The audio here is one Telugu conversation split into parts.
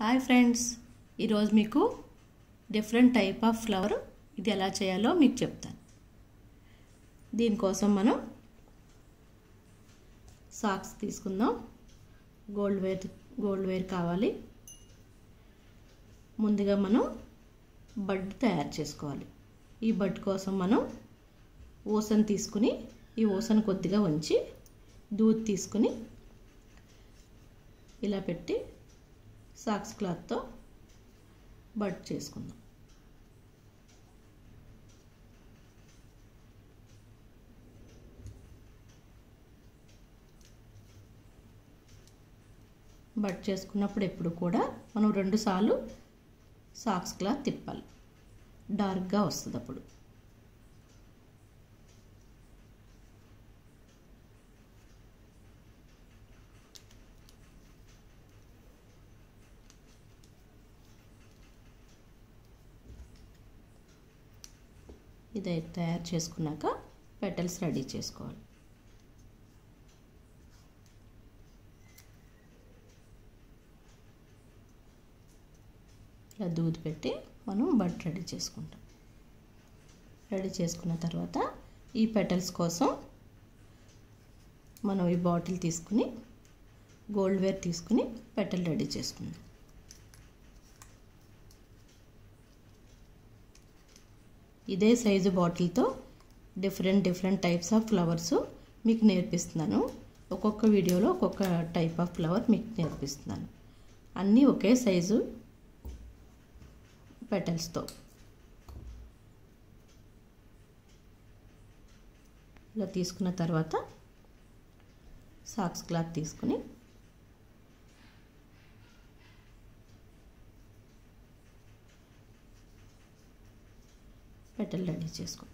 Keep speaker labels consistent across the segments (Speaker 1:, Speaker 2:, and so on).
Speaker 1: హాయ్ ఫ్రెండ్స్ ఈరోజు మీకు డిఫరెంట్ టైప్ ఆఫ్ ఫ్లవర్ ఇది ఎలా చేయాలో మీకు చెప్తాను దీనికోసం మనం సాక్స్ తీసుకుందాం గోల్డ్ వేర్ గోల్డ్ వేర్ కావాలి ముందుగా మనం బడ్ తయారు చేసుకోవాలి ఈ బడ్ కోసం మనం ఊసను తీసుకుని ఈ ఊసను కొద్దిగా ఉంచి దూద్ తీసుకుని ఇలా పెట్టి సాక్స్ క్లాత్తో బడ్ చేసుకుందాం బడ్ చేసుకున్నప్పుడు ఎప్పుడు కూడా మనం రెండు సార్లు సాక్స్ క్లాత్ తిప్పాలి డార్క్గా వస్తుంది అప్పుడు ఇది తయారు చేసుకున్నాక పెటల్స్ రెడీ చేసుకోవాలి ఇలా దూది పెట్టి మనం బట్ రెడీ చేసుకుంటాం రెడీ చేసుకున్న తర్వాత ఈ పెటల్స్ కోసం మనం ఈ బాటిల్ తీసుకుని గోల్డ్ వేర్ తీసుకుని పెటల్ రెడీ చేసుకుందాం ఇదే సైజు బాటిల్తో different different types of flowers మీకు నేర్పిస్తున్నాను ఒక్కొక్క వీడియోలో ఒక్కొక్క టైప్ ఆఫ్ ఫ్లవర్ మీకు నేర్పిస్తున్నాను అన్నీ ఒకే సైజు పెటల్స్తో ఇలా తీసుకున్న తర్వాత సాక్స్ క్లాత్ తీసుకుని పెటల్ రెడీ చేసుకో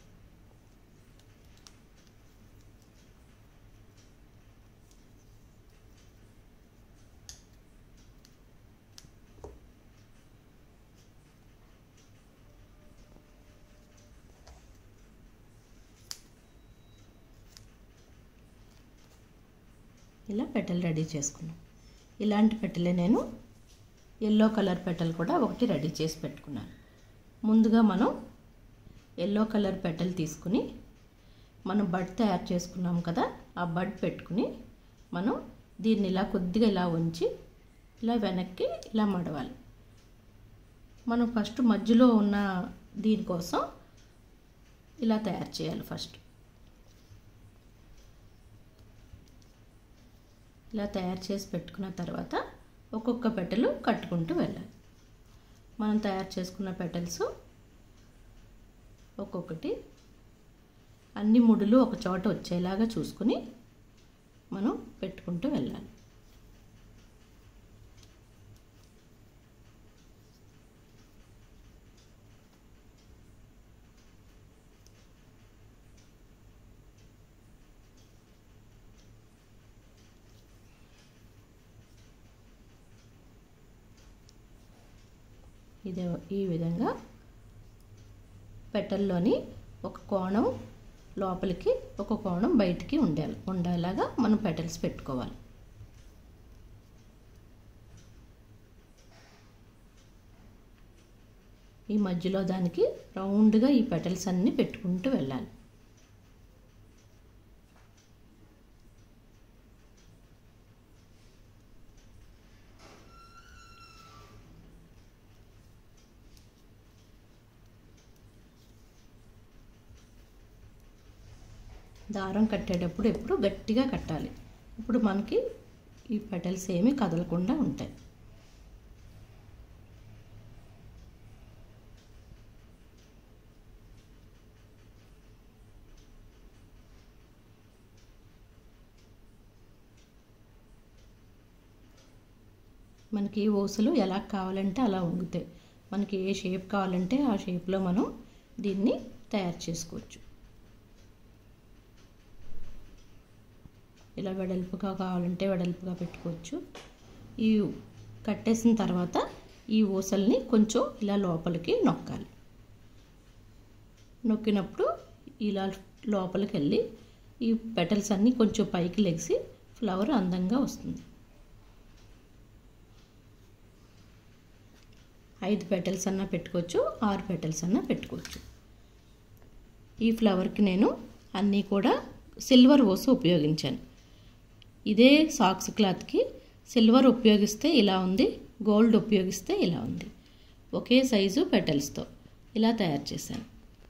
Speaker 1: ఇలా పెటల్ రెడీ చేసుకున్నాం ఇలాంటి పెట్టలే నేను ఎల్లో కలర్ పెటల్ కూడా ఒకటి రెడీ చేసి పెట్టుకున్నాను ముందుగా మనం ఎల్లో కలర్ పెటల్ తీసుకుని మనం బడ్ తయారు చేసుకున్నాం కదా ఆ బడ్ పెట్టుకుని మనం దీన్ని ఇలా కొద్దిగా ఇలా ఉంచి ఇలా వెనక్కి ఇలా మడవాలి మనం ఫస్ట్ మధ్యలో ఉన్న దీనికోసం ఇలా తయారు చేయాలి ఫస్ట్ ఇలా తయారు చేసి పెట్టుకున్న తర్వాత ఒక్కొక్క పెట్టెలు కట్టుకుంటూ వెళ్ళాలి మనం తయారు చేసుకున్న పెటల్స్ ఒక్కొక్కటి అన్ని ముడులు ఒక చోట వచ్చేలాగా చూసుకుని మనం పెట్టుకుంటూ వెళ్ళాలి ఇదే ఈ విధంగా పెట్టల్లోని ఒక కోణం లోపలికి ఒక కోణం బయటికి ఉండాలి ఉండేలాగా మనం పెటల్స్ పెట్టుకోవాలి ఈ మధ్యలో దానికి రౌండ్గా ఈ పెటల్స్ అన్నీ పెట్టుకుంటూ వెళ్ళాలి దారం కట్టేటప్పుడు ఎప్పుడు గట్టిగా కట్టాలి ఇప్పుడు మనకి ఈ పెటల్స్ ఏమీ కదలకుండా ఉంటాయి మనకి ఊసలు ఎలా కావాలంటే అలా వంగుతాయి మనకి ఏ షేప్ కావాలంటే ఆ షేప్లో మనం దీన్ని తయారు చేసుకోవచ్చు ఇలా వెడల్పుగా కావాలంటే వెడల్పుగా పెట్టుకోవచ్చు ఈ కట్టేసిన తర్వాత ఈ ఊసల్ని కొంచెం ఇలా లోపలికి నొక్కాలి నొక్కినప్పుడు ఇలా లోపలికి వెళ్ళి ఈ పెటల్స్ అన్నీ కొంచెం పైకి లెగిసి ఫ్లవర్ అందంగా వస్తుంది ఐదు పెటల్స్ అన్నా పెట్టుకోవచ్చు ఆరు పెటల్స్ అన్నా పెట్టుకోవచ్చు ఈ ఫ్లవర్కి నేను అన్నీ కూడా సిల్వర్ ఓసు ఉపయోగించాను ఇదే సాక్స్ క్లాత్కి సిల్వర్ ఉపయోగిస్తే ఇలా ఉంది గోల్డ్ ఉపయోగిస్తే ఇలా ఉంది ఒకే సైజు పెటల్స్తో ఇలా తయారు చేశాను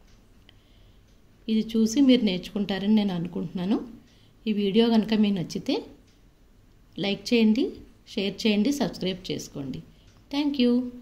Speaker 1: ఇది చూసి మీరు నేర్చుకుంటారని నేను అనుకుంటున్నాను ఈ వీడియో కనుక మీకు నచ్చితే లైక్ చేయండి షేర్ చేయండి సబ్స్క్రైబ్ చేసుకోండి థ్యాంక్ యూ